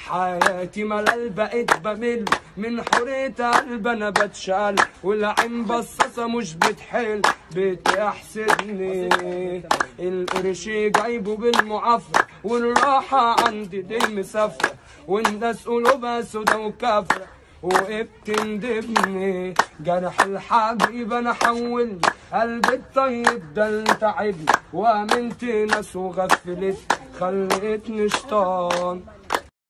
حياتي ملل بقيت بمل من حرية قلب انا بتشال والعين بصاصة مش بتحل بتحسدني القرش جايبه بالمعافرة والراحة عندي دي مسافرة والناس قلوبها سودا وكافرة وبتندبني جرح الحبيب انا حول قلبي الطيب ده اللي تعبني وامنت ناس وغفلت خلتني شيطان